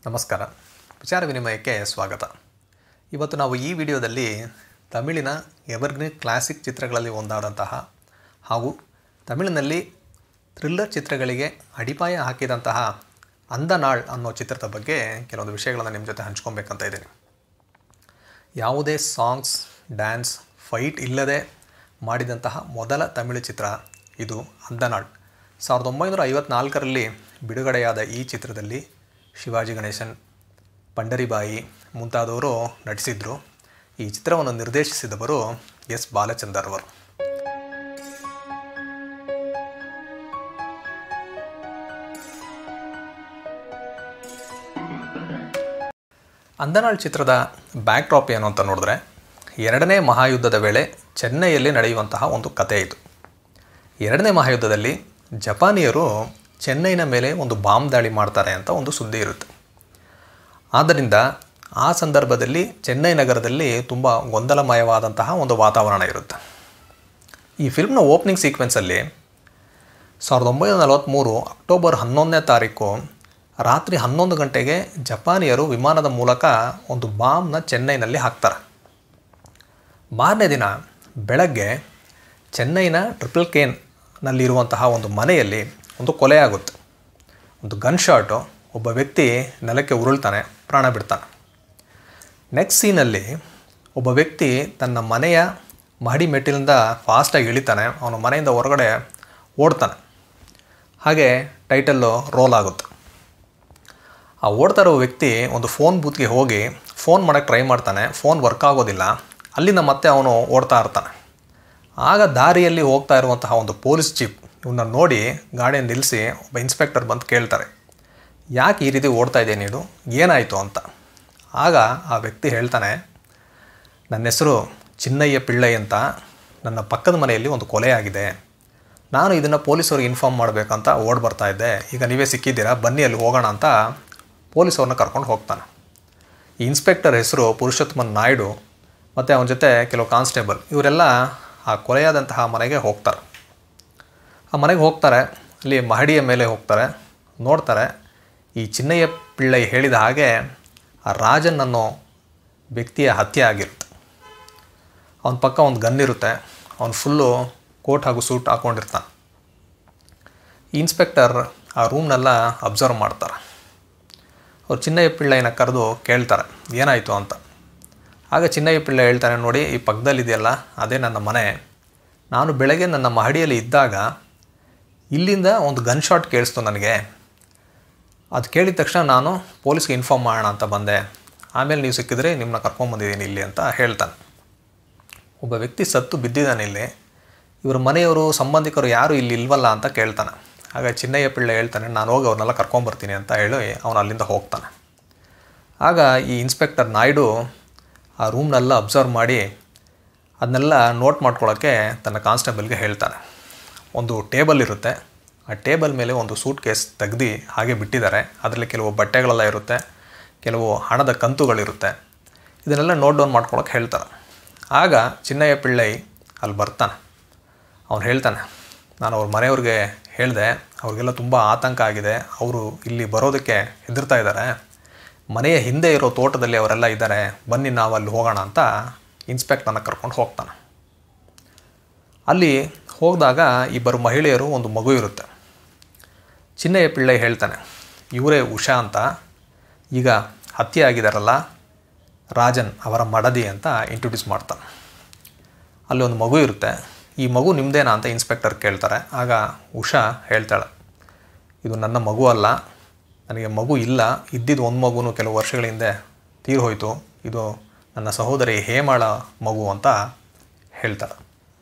ನಮಸ್ಕಾರ ವಿಚಾರ ವಿನಿಮಯಕ್ಕೆ ಸ್ವಾಗತ ಇವತ್ತು ನಾವು ಈ ವಿಡಿಯೋದಲ್ಲಿ ತಮಿಳಿನ ಎವರ್ಗ್ರೀನ್ ಕ್ಲಾಸಿಕ್ ಚಿತ್ರಗಳಲ್ಲಿ ಒಂದಾದಂತಹ ಹಾಗೂ ತಮಿಳಿನಲ್ಲಿ ಥ್ರಿಲ್ಲರ್ ಚಿತ್ರಗಳಿಗೆ ಅಡಿಪಾಯ ಹಾಕಿದಂತಹ ಅಂದನಾಳ್ ಅನ್ನೋ ಚಿತ್ರದ ಬಗ್ಗೆ ಕೆಲವೊಂದು ವಿಷಯಗಳನ್ನು ನಿಮ್ಮ ಜೊತೆ ಹಂಚ್ಕೊಬೇಕಂತ ಇದ್ದೀನಿ ಯಾವುದೇ ಸಾಂಗ್ಸ್ ಡ್ಯಾನ್ಸ್ ಫೈಟ್ ಇಲ್ಲದೆ ಮಾಡಿದಂತಹ ಮೊದಲ ತಮಿಳು ಚಿತ್ರ ಇದು ಅಂದನಾಳ್ ಸಾವಿರದ ಒಂಬೈನೂರ ಐವತ್ನಾಲ್ಕರಲ್ಲಿ ಬಿಡುಗಡೆಯಾದ ಈ ಚಿತ್ರದಲ್ಲಿ ಶಿವಾಜಿ ಗಣೇಶನ್ ಪಂಡರಿಬಾಯಿ ಮುಂತಾದವರು ನಟಿಸಿದರು ಈ ಚಿತ್ರವನ್ನು ನಿರ್ದೇಶಿಸಿದವರು ಎಸ್ ಬಾಲಚಂದರ್ ಅವರು ಅಂದನಾಳ್ ಚಿತ್ರದ ಬ್ಯಾಕ್ ಡ್ರಾಪ್ ಏನು ಅಂತ ನೋಡಿದ್ರೆ ಎರಡನೇ ಮಹಾಯುದ್ಧದ ವೇಳೆ ಚೆನ್ನೈಯಲ್ಲಿ ನಡೆಯುವಂತಹ ಒಂದು ಕಥೆ ಇದು ಎರಡನೇ ಮಹಾಯುದ್ಧದಲ್ಲಿ ಜಪಾನಿಯರು ಚೆನ್ನೈನ ಮೇಲೆ ಒಂದು ಬಾಂಬ್ ದಾಳಿ ಮಾಡ್ತಾರೆ ಅಂತ ಒಂದು ಸುದ್ದಿ ಇರುತ್ತೆ ಆದ್ದರಿಂದ ಆ ಸಂದರ್ಭದಲ್ಲಿ ಚೆನ್ನೈ ನಗರದಲ್ಲಿ ತುಂಬ ಗೊಂದಲಮಯವಾದಂತಹ ಒಂದು ವಾತಾವರಣ ಇರುತ್ತೆ ಈ ಫಿಲ್ಮ್ನ ಓಪನಿಂಗ್ ಸೀಕ್ವೆನ್ಸಲ್ಲಿ ಸಾವಿರದ ಒಂಬೈನೂರ ನಲವತ್ತ್ಮೂರು ಅಕ್ಟೋಬರ್ ಹನ್ನೊಂದನೇ ತಾರೀಕು ರಾತ್ರಿ ಹನ್ನೊಂದು ಗಂಟೆಗೆ ಜಪಾನಿಯರು ವಿಮಾನದ ಮೂಲಕ ಒಂದು ಬಾಂಬ್ನ ಚೆನ್ನೈನಲ್ಲಿ ಹಾಕ್ತಾರೆ ಮಾರನೇ ದಿನ ಬೆಳಗ್ಗೆ ಚೆನ್ನೈನ ಟ್ರಿಪಲ್ ಕೇನ್ನಲ್ಲಿರುವಂತಹ ಒಂದು ಮನೆಯಲ್ಲಿ ಒಂದು ಕೊಲೆ ಆಗುತ್ತೆ ಒಂದು ಗನ್ ಶಾಟು ಒಬ್ಬ ವ್ಯಕ್ತಿ ನೆಲಕ್ಕೆ ಉರುಳ್ತಾನೆ ಪ್ರಾಣ ಬಿಡ್ತಾನೆ ನೆಕ್ಸ್ಟ್ ಸೀನಲ್ಲಿ ಒಬ್ಬ ವ್ಯಕ್ತಿ ತನ್ನ ಮನೆಯ ಮಹಡಿ ಮೆಟ್ಟಿಲಿಂದ ಫಾಸ್ಟಾಗಿ ಇಳಿತಾನೆ ಅವನ ಮನೆಯಿಂದ ಹೊರಗಡೆ ಓಡ್ತಾನೆ ಹಾಗೆ ಟೈಟಲ್ಲು ರೋಲ್ ಆಗುತ್ತೆ ಆ ಓಡ್ತಾ ಇರೋ ವ್ಯಕ್ತಿ ಒಂದು ಫೋನ್ ಬೂತ್ಗೆ ಹೋಗಿ ಫೋನ್ ಮಾಡೋಕ್ಕೆ ಟ್ರೈ ಮಾಡ್ತಾನೆ ಫೋನ್ ವರ್ಕ್ ಆಗೋದಿಲ್ಲ ಅಲ್ಲಿಂದ ಮತ್ತೆ ಅವನು ಓಡ್ತಾ ಇರ್ತಾನೆ ಆಗ ದಾರಿಯಲ್ಲಿ ಹೋಗ್ತಾ ಇರುವಂತಹ ಒಂದು ಪೊಲೀಸ್ ಜೀಪ್ ಇವನ್ನ ನೋಡಿ ಗಾಡಿಯನ್ನು ನಿಲ್ಲಿಸಿ ಒಬ್ಬ ಇನ್ಸ್ಪೆಕ್ಟರ್ ಬಂದು ಕೇಳ್ತಾರೆ ಯಾಕೆ ಈ ರೀತಿ ಓಡ್ತಾ ಇದ್ದೆ ನೀನು ಏನಾಯಿತು ಅಂತ ಆಗ ಆ ವ್ಯಕ್ತಿ ಹೇಳ್ತಾನೆ ನನ್ನ ಹೆಸರು ಚಿನ್ನಯ್ಯ ಪಿಳ್ಳೈ ಅಂತ ನನ್ನ ಪಕ್ಕದ ಮನೆಯಲ್ಲಿ ಒಂದು ಕೊಲೆ ಆಗಿದೆ ನಾನು ಇದನ್ನು ಪೊಲೀಸವ್ರಿಗೆ ಇನ್ಫಾರ್ಮ್ ಮಾಡಬೇಕಂತ ಓಡ್ ಬರ್ತಾ ಇದ್ದೆ ಈಗ ನೀವೇ ಸಿಕ್ಕಿದ್ದೀರಾ ಬನ್ನಿ ಅಲ್ಲಿ ಹೋಗೋಣ ಅಂತ ಪೊಲೀಸವ್ರನ್ನ ಕರ್ಕೊಂಡು ಹೋಗ್ತಾನೆ ಈ ಇನ್ಸ್ಪೆಕ್ಟರ್ ಹೆಸರು ಪುರುಷೋತ್ತಮನ್ ನಾಯ್ಡು ಮತ್ತು ಅವನ ಜೊತೆ ಕೆಲವು ಕಾನ್ಸ್ಟೇಬಲ್ ಇವರೆಲ್ಲ ಆ ಕೊಲೆಯಾದಂತಹ ಮನೆಗೆ ಹೋಗ್ತಾರೆ ಆ ಮನೆಗೆ ಹೋಗ್ತಾರೆ ಅಲ್ಲಿ ಮಹಡಿಯ ಮೇಲೆ ಹೋಗ್ತಾರೆ ನೋಡ್ತಾರೆ ಈ ಚಿನ್ನಯ್ಯ ಪಿಳ್ಳೈ ಹೇಳಿದ ಹಾಗೆ ಆ ರಾಜನ್ ಅನ್ನೋ ವ್ಯಕ್ತಿಯ ಹತ್ಯೆ ಆಗಿರುತ್ತೆ ಅವನ ಪಕ್ಕ ಒಂದು ಗನ್ ಇರುತ್ತೆ ಅವನು ಫುಲ್ಲು ಕೋಟ್ ಹಾಗೂ ಸೂಟ್ ಹಾಕ್ಕೊಂಡಿರ್ತಾನೆ ಇನ್ಸ್ಪೆಕ್ಟರ್ ಆ ರೂಮ್ನೆಲ್ಲ ಅಬ್ಸರ್ವ್ ಮಾಡ್ತಾರೆ ಅವ್ರು ಚಿನ್ನಯ್ಯ ಪಿಳ್ಳೈನ ಕರೆದು ಕೇಳ್ತಾರೆ ಏನಾಯಿತು ಅಂತ ಆಗ ಚಿನ್ನಯ್ಯ ಪಿಳ್ಳೆ ಹೇಳ್ತಾನೆ ನೋಡಿ ಈ ಪಕ್ಕದಲ್ಲಿದೆಯಲ್ಲ ಅದೇ ನನ್ನ ಮನೆ ನಾನು ಬೆಳಗ್ಗೆ ನನ್ನ ಮಹಡಿಯಲ್ಲಿ ಇದ್ದಾಗ ಇಲ್ಲಿಂದ ಒಂದು ಗನ್ ಶಾಟ್ ಕೇಳಿಸ್ತು ನನಗೆ ಅದು ಕೇಳಿದ ತಕ್ಷಣ ನಾನು ಪೊಲೀಸ್ಗೆ ಇನ್ಫಾರ್ಮ್ ಮಾಡೋಣ ಅಂತ ಬಂದೆ ಆಮೇಲೆ ನೀವು ಸಿಕ್ಕಿದ್ರೆ ನಿಮ್ಮನ್ನ ಕರ್ಕೊಂಬಂದಿದ್ದೀನಿ ಇಲ್ಲಿ ಅಂತ ಹೇಳ್ತಾನೆ ಒಬ್ಬ ವ್ಯಕ್ತಿ ಸತ್ತು ಬಿದ್ದಿದ್ದಾನೆ ಇಲ್ಲಿ ಇವ್ರ ಮನೆಯವರು ಸಂಬಂಧಿಕರು ಯಾರು ಇಲ್ಲಿ ಇಲ್ವಲ್ಲ ಅಂತ ಕೇಳ್ತಾನೆ ಆಗ ಚಿನ್ನಯ್ಯ ಪಿಳ್ಳೆ ಹೇಳ್ತಾನೆ ನಾನು ಹೋಗಿ ಅವ್ರನ್ನೆಲ್ಲ ಕರ್ಕೊಂಬರ್ತೀನಿ ಅಂತ ಹೇಳಿ ಅವನು ಅಲ್ಲಿಂದ ಹೋಗ್ತಾನೆ ಆಗ ಈ ಇನ್ಸ್ಪೆಕ್ಟರ್ ನಾಯ್ಡು ಆ ರೂಮ್ನೆಲ್ಲ ಅಬ್ಸರ್ವ್ ಮಾಡಿ ಅದನ್ನೆಲ್ಲ ನೋಟ್ ಮಾಡ್ಕೊಳ್ಳೋಕ್ಕೆ ತನ್ನ ಕಾನ್ಸ್ಟೇಬಲ್ಗೆ ಹೇಳ್ತಾನೆ ಒಂದು ಟೇಬಲ್ ಇರುತ್ತೆ ಆ ಟೇಬಲ್ ಮೇಲೆ ಒಂದು ಸೂಟ್ ಕೇಸ್ ತೆಗ್ದು ಹಾಗೆ ಬಿಟ್ಟಿದ್ದಾರೆ ಅದರಲ್ಲಿ ಕೆಲವು ಬಟ್ಟೆಗಳೆಲ್ಲ ಇರುತ್ತೆ ಕೆಲವು ಹಣದ ಕಂತುಗಳಿರುತ್ತೆ ಇದನ್ನೆಲ್ಲ ನೋಟ್ ಡೌನ್ ಮಾಡ್ಕೊಳ್ಳೋಕೆ ಹೇಳ್ತಾರೆ ಆಗ ಚಿನ್ನಯ್ಯ ಪಿಳ್ಳೈ ಅಲ್ಲಿ ಬರ್ತಾನೆ ಅವನು ಹೇಳ್ತಾನೆ ನಾನು ಅವ್ರ ಮನೆಯವ್ರಿಗೆ ಹೇಳಿದೆ ಅವ್ರಿಗೆಲ್ಲ ತುಂಬ ಆತಂಕ ಆಗಿದೆ ಅವರು ಇಲ್ಲಿ ಬರೋದಕ್ಕೆ ಹೆದರ್ತಾ ಇದ್ದಾರೆ ಮನೆಯ ಹಿಂದೆ ಇರೋ ತೋಟದಲ್ಲಿ ಅವರೆಲ್ಲ ಇದ್ದಾರೆ ಬನ್ನಿ ನಾವು ಅಲ್ಲಿ ಹೋಗೋಣ ಅಂತ ಇನ್ಸ್ಪೆಕ್ಟರ್ನ ಕರ್ಕೊಂಡು ಹೋಗ್ತಾನೆ ಅಲ್ಲಿ ಹೋಗಿದಾಗ ಇಬ್ಬರು ಮಹಿಳೆಯರು ಒಂದು ಮಗು ಇರುತ್ತೆ ಚಿನ್ನಯ್ಯ ಪಿಳ್ಳೈ ಹೇಳ್ತಾನೆ ಇವರೇ ಉಷಾ ಅಂತ ಈಗ ಹತ್ಯೆ ಆಗಿದಾರಲ್ಲ ರಾಜನ್ ಅವರ ಮಡದಿ ಅಂತ ಇಂಟ್ರೊಡ್ಯೂಸ್ ಮಾಡ್ತಾನೆ ಅಲ್ಲಿ ಒಂದು ಮಗು ಇರುತ್ತೆ ಈ ಮಗು ನಿಮ್ಮದೇನಾ ಅಂತ ಇನ್ಸ್ಪೆಕ್ಟರ್ ಕೇಳ್ತಾರೆ ಆಗ ಉಷಾ ಹೇಳ್ತಾಳೆ ಇದು ನನ್ನ ಮಗು ಅಲ್ಲ ನನಗೆ ಮಗು ಇಲ್ಲ ಇದ್ದಿದ್ದು ಒಂದು ಮಗುನು ಕೆಲವು ವರ್ಷಗಳ ಹಿಂದೆ ತೀರು ಹೋಯಿತು ಇದು ನನ್ನ ಸಹೋದರಿ ಹೇಮಾಳ ಮಗು ಅಂತ ಹೇಳ್ತಾಳೆ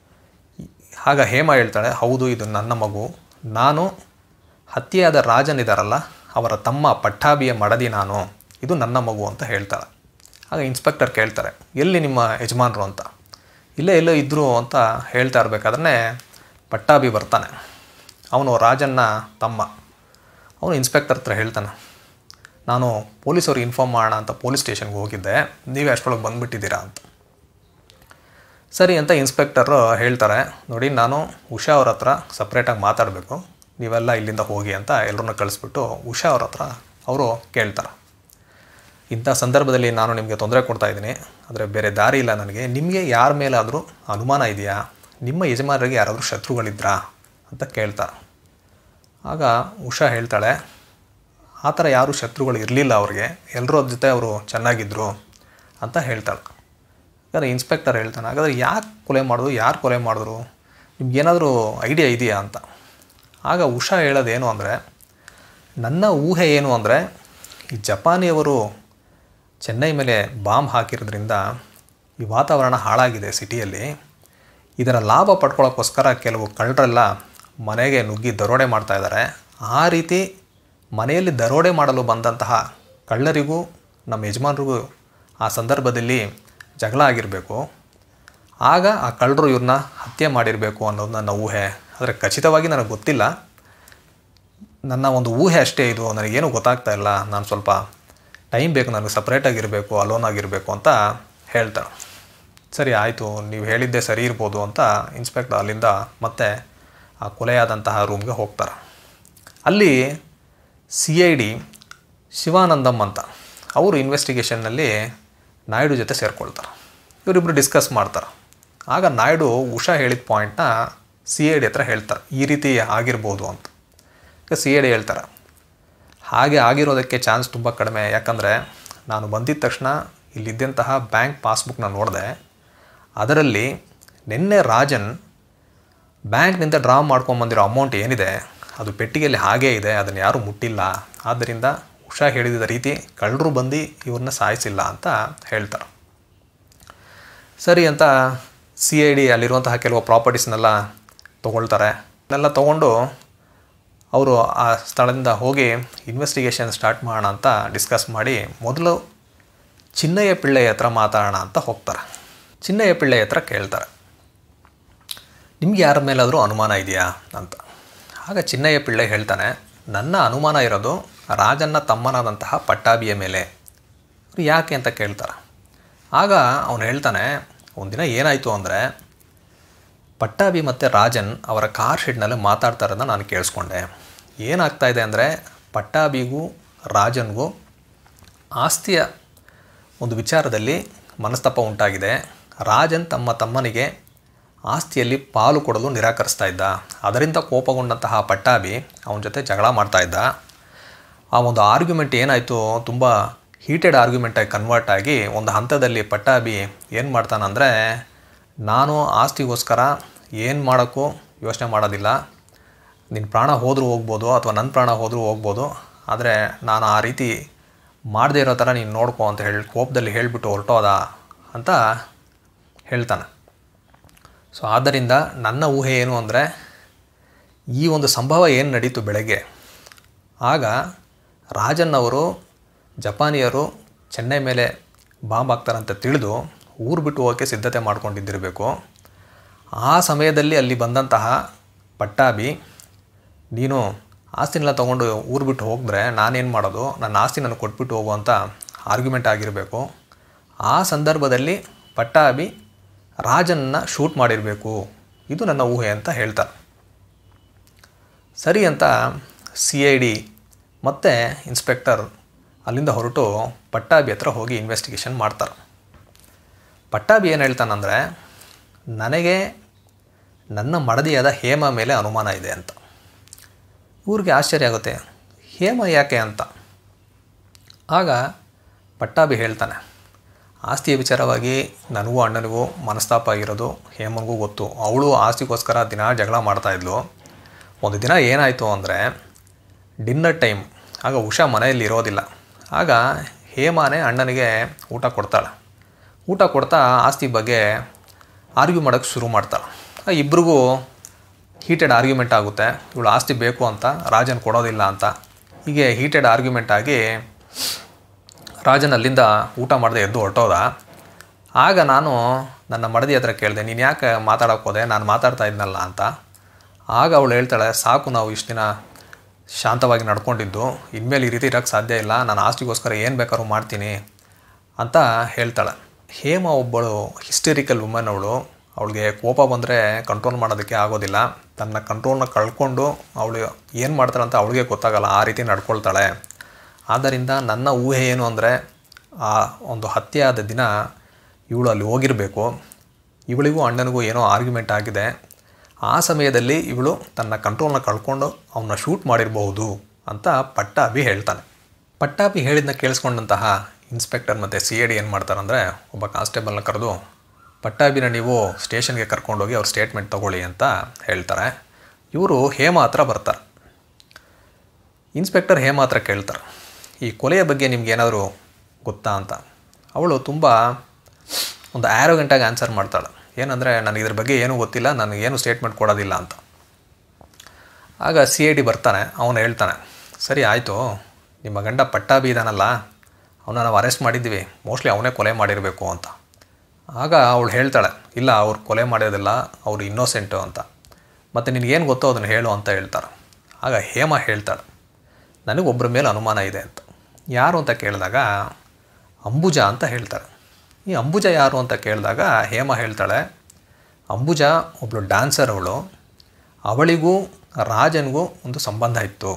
ಆಗ ಹೇಮ ಹೇಳ್ತಾಳೆ ಹೌದು ಇದು ನನ್ನ ಮಗು ನಾನು ಹತ್ಯೆಯಾದ ರಾಜನಿದಾರಲ್ಲ ಅವರ ತಮ್ಮ ಪಟ್ಟಾಭಿಯ ಮಡದಿ ನಾನು ಇದು ನನ್ನ ಮಗು ಅಂತ ಹೇಳ್ತಾಳೆ ಆಗ ಇನ್ಸ್ಪೆಕ್ಟರ್ ಕೇಳ್ತಾರೆ ಎಲ್ಲಿ ನಿಮ್ಮ ಯಜಮಾನರು ಅಂತ ಇಲ್ಲೇ ಎಲ್ಲೋ ಇದ್ದರು ಅಂತ ಹೇಳ್ತಾ ಇರಬೇಕಾದ್ರೆ ಪಟ್ಟಾಭಿ ಬರ್ತಾನೆ ಅವನು ರಾಜನ್ನ ತಮ್ಮ ಅವನು ಇನ್ಸ್ಪೆಕ್ಟರ್ ಹತ್ರ ಹೇಳ್ತಾನೆ ನಾನು ಪೊಲೀಸವ್ರಿಗೆ ಇನ್ಫಾರ್ಮ್ ಮಾಡೋಣ ಅಂತ ಪೊಲೀಸ್ ಸ್ಟೇಷನ್ಗೆ ಹೋಗಿದ್ದೆ ನೀವೇ ಅಷ್ಟರೊಳಗೆ ಬಂದುಬಿಟ್ಟಿದ್ದೀರಾ ಅಂತ ಸರಿ ಅಂತ ಇನ್ಸ್ಪೆಕ್ಟರು ಹೇಳ್ತಾರೆ ನೋಡಿ ನಾನು ಉಷಾ ಅವ್ರ ಹತ್ರ ಸಪ್ರೇಟಾಗಿ ಮಾತಾಡಬೇಕು ನೀವೆಲ್ಲ ಇಲ್ಲಿಂದ ಹೋಗಿ ಅಂತ ಎಲ್ಲರನ್ನ ಕಳಿಸ್ಬಿಟ್ಟು ಉಷಾ ಅವ್ರ ಹತ್ರ ಅವರು ಕೇಳ್ತಾರೆ ಇಂಥ ಸಂದರ್ಭದಲ್ಲಿ ನಾನು ನಿಮಗೆ ತೊಂದರೆ ಕೊಡ್ತಾ ಇದ್ದೀನಿ ಆದರೆ ಬೇರೆ ದಾರಿ ಇಲ್ಲ ನನಗೆ ನಿಮಗೆ ಯಾರ ಮೇಲಾದರೂ ಅನುಮಾನ ಇದೆಯಾ ನಿಮ್ಮ ಯಜಮಾನರಿಗೆ ಯಾರಾದರೂ ಶತ್ರುಗಳಿದ್ರಾ ಅಂತ ಕೇಳ್ತಾರೆ ಆಗ ಉಷಾ ಹೇಳ್ತಾಳೆ ಆ ಥರ ಯಾರೂ ಶತ್ರುಗಳು ಇರಲಿಲ್ಲ ಅವ್ರಿಗೆ ಎಲ್ಲರೂ ಅದ್ರ ಜೊತೆ ಅವರು ಚೆನ್ನಾಗಿದ್ದರು ಅಂತ ಹೇಳ್ತಾಳೆ ಯಾಕಂದರೆ ಇನ್ಸ್ಪೆಕ್ಟರ್ ಹೇಳ್ತಾನೆ ಹಾಗಾದ್ರೆ ಯಾಕೆ ಕೊಲೆ ಮಾಡಿದ್ರು ಯಾರು ಕೊಲೆ ಮಾಡಿದ್ರು ನಿಮ್ಗೇನಾದರೂ ಐಡಿಯಾ ಇದೆಯಾ ಅಂತ ಆಗ ಉಷಾ ಹೇಳೋದೇನು ಅಂದರೆ ನನ್ನ ಊಹೆ ಏನು ಅಂದರೆ ಈ ಜಪಾನಿಯವರು ಚೆನ್ನೈ ಮೇಲೆ ಬಾಂಬ್ ಹಾಕಿರೋದ್ರಿಂದ ಈ ವಾತಾವರಣ ಹಾಳಾಗಿದೆ ಸಿಟಿಯಲ್ಲಿ ಇದರ ಲಾಭ ಪಡ್ಕೊಳ್ಳೋಕ್ಕೋಸ್ಕರ ಕೆಲವು ಕಳ್ಳರೆಲ್ಲ ಮನೆಗೆ ನುಗ್ಗಿ ದರೋಡೆ ಮಾಡ್ತಾ ಇದ್ದಾರೆ ಆ ರೀತಿ ಮನೆಯಲ್ಲಿ ದರೋಡೆ ಮಾಡಲು ಬಂದಂತಹ ಕಳ್ಳರಿಗೂ ನಮ್ಮ ಯಜಮಾನರಿಗೂ ಆ ಸಂದರ್ಭದಲ್ಲಿ ಜಗಳ ಆಗಿರಬೇಕು ಆಗ ಆ ಕಳ್ಳರು ಇವ್ರನ್ನ ಹತ್ಯೆ ಮಾಡಿರಬೇಕು ಅನ್ನೋದು ನನ್ನ ಊಹೆ ಆದರೆ ಖಚಿತವಾಗಿ ನನಗೆ ಗೊತ್ತಿಲ್ಲ ನನ್ನ ಒಂದು ಊಹೆ ಅಷ್ಟೇ ಇದು ನನಗೇನು ಗೊತ್ತಾಗ್ತಾ ಇಲ್ಲ ನಾನು ಸ್ವಲ್ಪ ಟೈಮ್ ಬೇಕು ನನಗೆ ಸಪ್ರೇಟಾಗಿರಬೇಕು ಅಲೋನ್ ಆಗಿರಬೇಕು ಅಂತ ಹೇಳ್ತಾರೆ ಸರಿ ಆಯಿತು ನೀವು ಹೇಳಿದ್ದೆ ಸರಿ ಇರ್ಬೋದು ಅಂತ ಇನ್ಸ್ಪೆಕ್ಟರ್ ಅಲ್ಲಿಂದ ಮತ್ತೆ ಆ ಕೊಲೆಯಾದಂತಹ ರೂಮ್ಗೆ ಹೋಗ್ತಾರೆ ಅಲ್ಲಿ ಸಿ ಐ ಡಿ ಶಿವಾನಂದಮ್ ಅಂತ ಅವರು ಇನ್ವೆಸ್ಟಿಗೇಷನ್ನಲ್ಲಿ ನಾಯ್ಡು ಜೊತೆ ಸೇರ್ಕೊಳ್ತಾರೆ ಇವರಿಬ್ಬರು ಡಿಸ್ಕಸ್ ಮಾಡ್ತಾರೆ ಆಗ ನಾಯ್ಡು ಉಷಾ ಹೇಳಿದ ಪಾಯಿಂಟ್ನ ಸಿ ಐ ಡಿ ಹತ್ರ ಹೇಳ್ತಾರೆ ಈ ರೀತಿ ಆಗಿರ್ಬೋದು ಅಂತ ಈಗ ಸಿ ಐ ಡಿ ಹೇಳ್ತಾರೆ ಹಾಗೆ ಆಗಿರೋದಕ್ಕೆ ಚಾನ್ಸ್ ತುಂಬ ಕಡಿಮೆ ಯಾಕಂದರೆ ನಾನು ಬಂದಿದ್ದ ತಕ್ಷಣ ಇಲ್ಲಿದ್ದಂತಹ ಬ್ಯಾಂಕ್ ಪಾಸ್ಬುಕ್ನ ನೋಡಿದೆ ಅದರಲ್ಲಿ ನಿನ್ನೆ ರಾಜನ್ ಬ್ಯಾಂಕ್ನಿಂದ ಡ್ರಾ ಮಾಡ್ಕೊಂಬಂದಿರೋ ಅಮೌಂಟ್ ಏನಿದೆ ಅದು ಪೆಟ್ಟಿಗೆಯಲ್ಲಿ ಹಾಗೇ ಇದೆ ಅದನ್ನು ಯಾರೂ ಮುಟ್ಟಿಲ್ಲ ಆದ್ದರಿಂದ ಉಷಾ ಹೇಳಿದ ರೀತಿ ಕಳ್ಳರು ಬಂದು ಇವ್ರನ್ನ ಸಾಯಿಸಿಲ್ಲ ಅಂತ ಹೇಳ್ತಾರೆ ಸರಿ ಅಂತ ಸಿ ಐ ಡಿ ಅಲ್ಲಿರುವಂತಹ ಕೆಲವು ಪ್ರಾಪರ್ಟೀಸ್ನೆಲ್ಲ ತೊಗೊಳ್ತಾರೆ ಎಲ್ಲ ತೊಗೊಂಡು ಅವರು ಆ ಸ್ಥಳದಿಂದ ಹೋಗಿ ಇನ್ವೆಸ್ಟಿಗೇಷನ್ ಸ್ಟಾರ್ಟ್ ಮಾಡೋಣ ಅಂತ ಡಿಸ್ಕಸ್ ಮಾಡಿ ಮೊದಲು ಚಿನ್ನಯ್ಯ ಪಿಳ್ಳೆ ಹತ್ರ ಮಾತಾಡೋಣ ಅಂತ ಹೋಗ್ತಾರೆ ಚಿನ್ನಯ್ಯ ಪಿಳ್ಳೆ ಹತ್ರ ಕೇಳ್ತಾರೆ ನಿಮ್ಗೆ ಯಾರ ಮೇಲಾದರೂ ಅನುಮಾನ ಇದೆಯಾ ಅಂತ ಆಗ ಚಿನ್ನಯ್ಯ ಪಿಳ್ಳೆ ಹೇಳ್ತಾನೆ ನನ್ನ ಅನುಮಾನ ಇರೋದು ರಾಜನ್ನ ತಮ್ಮನಾದಂತಹ ಪಟ್ಟಾಭಿಯ ಮೇಲೆ ಅವ್ರು ಯಾಕೆ ಅಂತ ಕೇಳ್ತಾರೆ ಆಗ ಅವನು ಹೇಳ್ತಾನೆ ಒಂದಿನ ಏನಾಯಿತು ಅಂದರೆ ಪಟ್ಟಾಭಿ ಮತ್ತು ರಾಜನ್ ಅವರ ಕಾರ್ ಶೆಡ್ನಲ್ಲಿ ಮಾತಾಡ್ತಾ ಇರೋದನ್ನ ನಾನು ಕೇಳಿಸ್ಕೊಂಡೆ ಏನಾಗ್ತಾ ಇದೆ ಅಂದರೆ ಪಟ್ಟಾಭಿಗೂ ರಾಜನ್ಗೂ ಆಸ್ತಿಯ ಒಂದು ವಿಚಾರದಲ್ಲಿ ಮನಸ್ತಾಪ ಉಂಟಾಗಿದೆ ರಾಜನ್ ತಮ್ಮ ತಮ್ಮನಿಗೆ ಆಸ್ತಿಯಲ್ಲಿ ಪಾಲು ಕೊಡಲು ನಿರಾಕರಿಸ್ತಾ ಇದ್ದ ಅದರಿಂದ ಕೋಪಗೊಂಡಂತಹ ಪಟ್ಟಾಭಿ ಅವನ ಜೊತೆ ಜಗಳ ಮಾಡ್ತಾ ಇದ್ದ ಆ ಒಂದು ಆರ್ಗ್ಯುಮೆಂಟ್ ಏನಾಯಿತು ತುಂಬ ಹೀಟೆಡ್ ಆರ್ಗ್ಯುಮೆಂಟಾಗಿ ಕನ್ವರ್ಟ್ ಆಗಿ ಒಂದು ಹಂತದಲ್ಲಿ ಪಟ್ಟಾಭಿ ಏನು ಮಾಡ್ತಾನಂದರೆ ನಾನು ಆಸ್ತಿಗೋಸ್ಕರ ಏನು ಮಾಡೋಕ್ಕೂ ಯೋಚನೆ ಮಾಡೋದಿಲ್ಲ ನಿನ್ನ ಪ್ರಾಣ ಹೋದರೂ ಹೋಗ್ಬೋದು ಅಥವಾ ನನ್ನ ಪ್ರಾಣ ಹೋದರೂ ಹೋಗ್ಬೋದು ಆದರೆ ನಾನು ಆ ರೀತಿ ಮಾಡದೇ ಇರೋ ಥರ ನೀನು ನೋಡ್ಕೊ ಅಂತ ಹೇಳಿ ಕೋಪದಲ್ಲಿ ಹೇಳಿಬಿಟ್ಟು ಹೊರಟೋದ ಅಂತ ಹೇಳ್ತಾನೆ ಸೊ ಆದ್ದರಿಂದ ನನ್ನ ಊಹೆ ಏನು ಅಂದರೆ ಈ ಒಂದು ಸಂಭವ ಏನು ನಡೀತು ಬೆಳಗ್ಗೆ ಆಗ ರಾಜನ್ ಅವರು ಜಪಾನಿಯರು ಚೆನ್ನೈ ಮೇಲೆ ಬಾಂಬ್ ಹಾಕ್ತಾರಂತ ತಿಳಿದು ಊರು ಬಿಟ್ಟು ಹೋಗೋಕ್ಕೆ ಸಿದ್ಧತೆ ಮಾಡ್ಕೊಂಡಿದ್ದಿರಬೇಕು ಆ ಸಮಯದಲ್ಲಿ ಅಲ್ಲಿ ಬಂದಂತಹ ಪಟ್ಟಾಭಿ ನೀನು ಆಸ್ತಿನೆಲ್ಲ ತೊಗೊಂಡು ಊರು ಬಿಟ್ಟು ಹೋಗಿದ್ರೆ ನಾನೇನು ಮಾಡೋದು ನನ್ನ ಆಸ್ತಿ ನನಗೆ ಕೊಟ್ಬಿಟ್ಟು ಹೋಗು ಅಂತ ಆರ್ಗ್ಯುಮೆಂಟ್ ಆಗಿರಬೇಕು ಆ ಸಂದರ್ಭದಲ್ಲಿ ಪಟ್ಟಾಭಿ ರಾಜನ್ನ ಶೂಟ್ ಮಾಡಿರಬೇಕು ಇದು ನನ್ನ ಊಹೆ ಅಂತ ಹೇಳ್ತಾರೆ ಸರಿ ಅಂತ ಸಿ ಐ ಡಿ ಮತ್ತು ಇನ್ಸ್ಪೆಕ್ಟರ್ ಅಲ್ಲಿಂದ ಹೊರಟು ಪಟ್ಟಾಭಿ ಹತ್ರ ಹೋಗಿ ಇನ್ವೆಸ್ಟಿಗೇಷನ್ ಮಾಡ್ತಾರೆ ಪಟ್ಟಾಭಿ ಏನು ಹೇಳ್ತಾನಂದರೆ ನನಗೆ ನನ್ನ ಮಡದಿಯಾದ ಹೇಮ ಮೇಲೆ ಅನುಮಾನ ಇದೆ ಅಂತ ಇವ್ರಿಗೆ ಆಶ್ಚರ್ಯ ಆಗುತ್ತೆ ಹೇಮ ಯಾಕೆ ಅಂತ ಆಗ ಪಟ್ಟಾಭಿ ಹೇಳ್ತಾನೆ ಆಸ್ತಿಯ ವಿಚಾರವಾಗಿ ನನಗೂ ಅಣ್ಣನಿಗೂ ಮನಸ್ತಾಪ ಆಗಿರೋದು ಹೇಮನಿಗೂ ಗೊತ್ತು ಅವಳು ಆಸ್ತಿಗೋಸ್ಕರ ದಿನ ಜಗಳ ಮಾಡ್ತಾಯಿದ್ಲು ಒಂದು ದಿನ ಏನಾಯಿತು ಅಂದರೆ ಡಿನ್ನರ್ ಟೈಮ್ ಆಗ ಉಷಾ ಮನೆಯಲ್ಲಿ ಇರೋದಿಲ್ಲ ಆಗ ಹೇಮಾನೇ ಅಣ್ಣನಿಗೆ ಊಟ ಕೊಡ್ತಾಳೆ ಊಟ ಕೊಡ್ತಾ ಆಸ್ತಿ ಬಗ್ಗೆ ಆರ್ಗ್ಯೂ ಮಾಡೋಕ್ಕೆ ಶುರು ಮಾಡ್ತಾಳೆ ಆ ಇಬ್ರಿಗೂ ಹೀಟೆಡ್ ಆರ್ಗ್ಯುಮೆಂಟ್ ಆಗುತ್ತೆ ಇವಳು ಆಸ್ತಿ ಬೇಕು ಅಂತ ರಾಜನ್ ಕೊಡೋದಿಲ್ಲ ಅಂತ ಹೀಗೆ ಹೀಟೆಡ್ ಆರ್ಗ್ಯುಮೆಂಟ್ ಆಗಿ ರಾಜನ್ ಅಲ್ಲಿಂದ ಊಟ ಮಾಡದೆ ಎದ್ದು ಹೊರಟೋದ ಆಗ ನಾನು ನನ್ನ ಮಡದಿ ಹತ್ರ ಕೇಳಿದೆ ನೀನು ಯಾಕೆ ಮಾತಾಡೋಕೆ ಹೋದೆ ನಾನು ಮಾತಾಡ್ತಾ ಇದ್ನಲ್ಲ ಅಂತ ಆಗ ಅವಳು ಹೇಳ್ತಾಳೆ ಸಾಕು ನಾವು ಇಷ್ಟು ದಿನ ಶಾಂತವಾಗಿ ನಡ್ಕೊಂಡಿದ್ದು ಇನ್ಮೇಲೆ ಈ ರೀತಿ ಇರೋಕ್ಕೆ ಸಾಧ್ಯ ಇಲ್ಲ ನಾನು ಆಸ್ತಿಗೋಸ್ಕರ ಏನು ಬೇಕಾದ್ರೂ ಮಾಡ್ತೀನಿ ಅಂತ ಹೇಳ್ತಾಳೆ ಹೇಮ ಒಬ್ಬಳು ಹಿಸ್ಟರಿಕಲ್ ವುಮನ್ ಅವಳು ಅವಳಿಗೆ ಕೋಪ ಬಂದರೆ ಕಂಟ್ರೋಲ್ ಮಾಡೋದಕ್ಕೆ ಆಗೋದಿಲ್ಲ ತನ್ನ ಕಂಟ್ರೋಲ್ನ ಕಳ್ಕೊಂಡು ಅವಳು ಏನು ಮಾಡ್ತಾಳೆ ಅಂತ ಅವಳಿಗೆ ಗೊತ್ತಾಗಲ್ಲ ಆ ರೀತಿ ನಡ್ಕೊಳ್ತಾಳೆ ಆದ್ದರಿಂದ ನನ್ನ ಊಹೆ ಏನು ಅಂದರೆ ಆ ಒಂದು ಹತ್ಯೆ ಆದ ದಿನ ಇವಳು ಅಲ್ಲಿ ಹೋಗಿರಬೇಕು ಇವಳಿಗೂ ಅಣ್ಣನಿಗೂ ಏನೋ ಆರ್ಗ್ಯುಮೆಂಟ್ ಆಗಿದೆ ಆ ಸಮಯದಲ್ಲಿ ಇವಳು ತನ್ನ ಕಂಟ್ರೋಲ್ನ ಕಳ್ಕೊಂಡು ಅವನ್ನ ಶೂಟ್ ಮಾಡಿರಬಹುದು ಅಂತ ಪಟ್ಟಾಭಿ ಹೇಳ್ತಾನೆ ಪಟ್ಟಾಭಿ ಹೇಳಿದ್ನ ಕೇಳಿಸ್ಕೊಂಡಂತಹ ಇನ್ಸ್ಪೆಕ್ಟರ್ ಮತ್ತು ಸಿ ಐ ಡಿ ಏನು ಮಾಡ್ತಾರಂದರೆ ಒಬ್ಬ ಕಾನ್ಸ್ಟೇಬಲ್ನ ಕರೆದು ಪಟ್ಟಾಭಿನ ನೀವು ಸ್ಟೇಷನ್ಗೆ ಕರ್ಕೊಂಡೋಗಿ ಅವ್ರ ಸ್ಟೇಟ್ಮೆಂಟ್ ತೊಗೊಳ್ಳಿ ಅಂತ ಹೇಳ್ತಾರೆ ಇವರು ಹೇಮ ಹತ್ರ ಬರ್ತಾರೆ ಇನ್ಸ್ಪೆಕ್ಟರ್ ಹೇಮ ಹತ್ರ ಕೇಳ್ತಾರೆ ಈ ಕೊಲೆಯ ಬಗ್ಗೆ ನಿಮ್ಗೆ ಏನಾದರೂ ಗೊತ್ತಾ ಅಂತ ಅವಳು ತುಂಬ ಒಂದು ಆ್ಯರೋಗೆಂಟಾಗಿ ಆನ್ಸರ್ ಮಾಡ್ತಾಳೆ ಏನಂದರೆ ನನಗೆ ಇದ್ರ ಬಗ್ಗೆ ಏನೂ ಗೊತ್ತಿಲ್ಲ ನನಗೇನು ಸ್ಟೇಟ್ಮೆಂಟ್ ಕೊಡೋದಿಲ್ಲ ಅಂತ ಆಗ ಸಿ ಐ ಡಿ ಬರ್ತಾನೆ ಅವನು ಹೇಳ್ತಾನೆ ಸರಿ ಆಯಿತು ನಿಮ್ಮ ಗಂಡ ಪಟ್ಟಾಭಿ ಇದ್ದಾನಲ್ಲ ಅವನ್ನ ನಾವು ಅರೆಸ್ಟ್ ಮಾಡಿದ್ದೀವಿ ಮೋಸ್ಟ್ಲಿ ಅವನೇ ಕೊಲೆ ಮಾಡಿರಬೇಕು ಅಂತ ಆಗ ಅವಳು ಹೇಳ್ತಾಳೆ ಇಲ್ಲ ಅವ್ರು ಕೊಲೆ ಮಾಡೋದಿಲ್ಲ ಅವರು ಇನ್ನೋಸೆಂಟು ಅಂತ ಮತ್ತು ನಿನಗೇನು ಗೊತ್ತೋ ಅದನ್ನು ಹೇಳು ಅಂತ ಹೇಳ್ತಾರೆ ಆಗ ಹೇಮ ಹೇಳ್ತಾಳೆ ನನಗೊಬ್ಬರ ಮೇಲೆ ಅನುಮಾನ ಇದೆ ಅಂತ ಯಾರು ಅಂತ ಕೇಳಿದಾಗ ಅಂಬುಜಾ ಅಂತ ಹೇಳ್ತಾಳೆ ಈ ಅಂಬುಜಾ ಯಾರು ಅಂತ ಕೇಳಿದಾಗ ಹೇಮ ಹೇಳ್ತಾಳೆ ಅಂಬುಜಾ ಒಬ್ಬಳು ಡ್ಯಾನ್ಸರ್ ಅವಳು ಅವಳಿಗೂ ರಾಜನಿಗೂ ಒಂದು ಸಂಬಂಧ ಇತ್ತು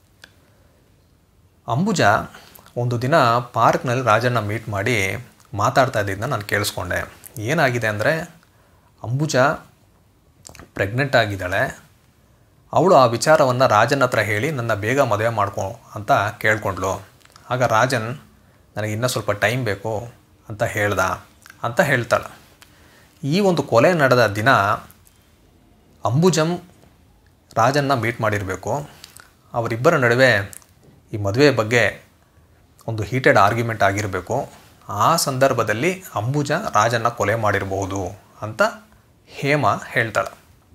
ಅಂಬುಜಾ ಒಂದು ದಿನ ಪಾರ್ಕ್ನಲ್ಲಿ ರಾಜನ್ನ ಮೀಟ್ ಮಾಡಿ ಮಾತಾಡ್ತಾ ಇದ್ದಿದ್ದನ್ನ ನಾನು ಕೇಳಿಸ್ಕೊಂಡೆ ಏನಾಗಿದೆ ಅಂದರೆ ಅಂಬುಜಾ ಪ್ರೆಗ್ನೆಂಟ್ ಆಗಿದ್ದಾಳೆ ಅವಳು ಆ ವಿಚಾರವನ್ನು ರಾಜನ ಹತ್ರ ಹೇಳಿ ನನ್ನ ಬೇಗ ಮದುವೆ ಮಾಡ್ಕೊ ಅಂತ ಕೇಳ್ಕೊಂಡ್ಳು ಆಗ ರಾಜನ್ ನನಗೆ ಇನ್ನೂ ಸ್ವಲ್ಪ ಟೈಮ್ ಬೇಕು ಅಂತ ಹೇಳ್ದ ಅಂತ ಹೇಳ್ತಾಳೆ ಈ ಒಂದು ಕೊಲೆ ನಡೆದ ದಿನ ಅಂಬುಜಂ ರಾಜನ್ನ ಮೀಟ್ ಮಾಡಿರಬೇಕು ಅವರಿಬ್ಬರ ನಡುವೆ ಈ ಮದುವೆ ಬಗ್ಗೆ ಒಂದು ಹೀಟೆಡ್ ಆರ್ಗ್ಯುಮೆಂಟ್ ಆಗಿರಬೇಕು ಆ ಸಂದರ್ಭದಲ್ಲಿ ಅಂಬುಜ ರಾಜನ್ನ ಕೊಲೆ ಮಾಡಿರಬಹುದು ಅಂತ ಹೇಮ ಹೇಳ್ತಾಳೆ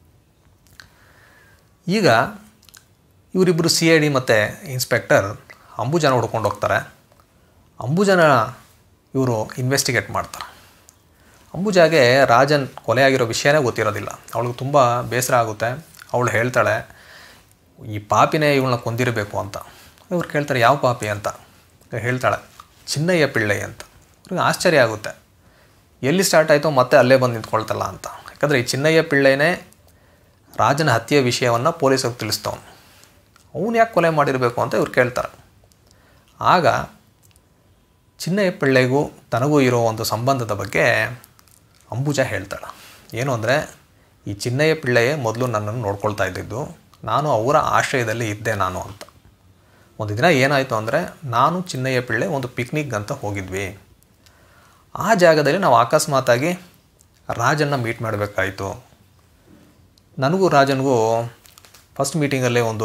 ಈಗ ಇವರಿಬ್ಬರು ಸಿ ಐ ಡಿ ಮತ್ತು ಇನ್ಸ್ಪೆಕ್ಟರ್ ಅಂಬುಜನ ಹುಡ್ಕೊಂಡು ಹೋಗ್ತಾರೆ ಅಂಬುಜನ ಇವರು ಇನ್ವೆಸ್ಟಿಗೇಟ್ ಮಾಡ್ತಾರೆ ಅಂಬುಜಾಗೆ ರಾಜನ್ ಕೊಲೆ ಆಗಿರೋ ವಿಷಯನೇ ಗೊತ್ತಿರೋದಿಲ್ಲ ಅವಳಿಗೆ ತುಂಬ ಬೇಸರ ಆಗುತ್ತೆ ಅವಳು ಹೇಳ್ತಾಳೆ ಈ ಪಾಪಿನೇ ಇವಳನ್ನ ಕೊಂದಿರಬೇಕು ಅಂತ ಇವ್ರು ಕೇಳ್ತಾರೆ ಯಾವ ಪಾಪಿ ಅಂತ ಹೇಳ್ತಾಳೆ ಚಿನ್ನಯ್ಯ ಪಿಳ್ಳೈ ಅಂತ ಅವ್ರಿಗೆ ಆಶ್ಚರ್ಯ ಆಗುತ್ತೆ ಎಲ್ಲಿ ಸ್ಟಾರ್ಟ್ ಆಯಿತೋ ಮತ್ತೆ ಅಲ್ಲೇ ಬಂದು ನಿಂತ್ಕೊಳ್ತಲ್ಲ ಅಂತ ಯಾಕಂದರೆ ಈ ಚಿನ್ನಯ್ಯ ಪಿಳ್ಳೈನೇ ರಾಜನ ಹತ್ಯೆ ವಿಷಯವನ್ನು ಪೊಲೀಸರಿಗೆ ತಿಳಿಸ್ತವನು ಅವನು ಯಾಕೆ ಕೊಲೆ ಮಾಡಿರಬೇಕು ಅಂತ ಇವ್ರು ಕೇಳ್ತಾರೆ ಆಗ ಚಿನ್ನಯ್ಯ ಪಿಳ್ಳೆಗೂ ತನಗೂ ಇರೋ ಒಂದು ಸಂಬಂಧದ ಬಗ್ಗೆ ಅಂಬುಜ ಹೇಳ್ತಾಳೆ ಏನು ಅಂದರೆ ಈ ಚಿನ್ನಯ್ಯ ಪಿಳ್ಳೆಯೇ ಮೊದಲು ನನ್ನನ್ನು ನೋಡ್ಕೊಳ್ತಾ ಇದ್ದಿದ್ದು ನಾನು ಅವರ ಆಶ್ರಯದಲ್ಲಿ ಇದ್ದೆ ನಾನು ಅಂತ ಒಂದು ದಿನ ಏನಾಯಿತು ಅಂದರೆ ನಾನು ಚಿನ್ನಯ್ಯ ಪಿಳ್ಳೆ ಒಂದು ಪಿಕ್ನಿಕ್ ಅಂತ ಹೋಗಿದ್ವಿ ಆ ಜಾಗದಲ್ಲಿ ನಾವು ಅಕಸ್ಮಾತಾಗಿ ರಾಜನ್ನ ಮೀಟ್ ಮಾಡಬೇಕಾಯಿತು ನನಗೂ ರಾಜನಿಗೂ ಫಸ್ಟ್ ಮೀಟಿಂಗಲ್ಲೇ ಒಂದು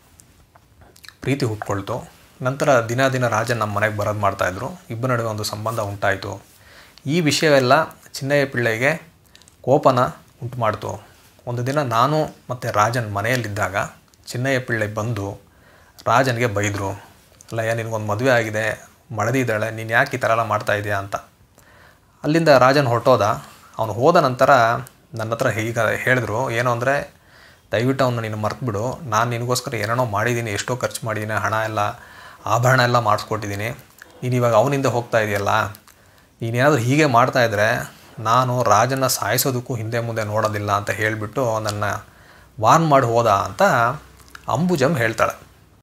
ಪ್ರೀತಿ ಹುಟ್ಕೊಳ್ತು ನಂತರ ದಿನ ದಿನ ರಾಜನ್ ನಮ್ಮ ಮನೆಗೆ ಬರೋದು ಮಾಡ್ತಾಯಿದ್ರು ಇಬ್ಬರ ನಡುವೆ ಒಂದು ಸಂಬಂಧ ಉಂಟಾಯಿತು ಈ ವಿಷಯವೆಲ್ಲ ಚಿನ್ನಯ್ಯ ಪಿಳ್ಳೆಗೆ ಕೋಪನ ಉಂಟು ಮಾಡ್ತು ಒಂದು ದಿನ ನಾನು ಮತ್ತು ರಾಜನ್ ಮನೆಯಲ್ಲಿದ್ದಾಗ ಚಿನ್ನಯ್ಯ ಪಿಳ್ಳೆ ಬಂದು ರಾಜನಿಗೆ ಬೈದರು ಅಲ್ಲಯ್ಯ ನಿನಗೊಂದು ಮದುವೆ ಆಗಿದೆ ಮಡದಿದ್ದಾಳೆ ನೀನು ಯಾಕೆ ಈ ಥರ ಎಲ್ಲ ಮಾಡ್ತಾ ಇದೆಯಾ ಅಂತ ಅಲ್ಲಿಂದ ರಾಜನ್ ಹೊರಟೋದ ಅವನು ಹೋದ ನಂತರ ನನ್ನ ಹತ್ರ ಹೀಗ ಹೇಳಿದ್ರು ಏನು ಅಂದರೆ ದಯವಿಟ್ಟು ಅವನ್ನ ನೀನು ಮರ್ತುಬಿಡು ನಾನು ನಿನಗೋಸ್ಕರ ಏನೇನೋ ಮಾಡಿದ್ದೀನಿ ಎಷ್ಟೋ ಖರ್ಚು ಮಾಡಿದ್ದೀನಿ ಹಣ ಎಲ್ಲ ಆಭರಣ ಎಲ್ಲ ಮಾಡಿಸ್ಕೊಟ್ಟಿದ್ದೀನಿ ನೀನು ಇವಾಗ ಅವನಿಂದ ಹೋಗ್ತಾ ಇದೆಯಲ್ಲ ನೀನೇನಾದರೂ ಹೀಗೆ ಮಾಡ್ತಾಯಿದ್ರೆ ನಾನು ರಾಜನ ಸಾಯಿಸೋದಕ್ಕೂ ಹಿಂದೆ ಮುಂದೆ ನೋಡೋದಿಲ್ಲ ಅಂತ ಹೇಳಿಬಿಟ್ಟು ನನ್ನ ವಾರ್ನ್ ಮಾಡಿ ಹೋದ ಅಂತ ಅಂಬುಜಮ್ ಹೇಳ್ತಾಳೆ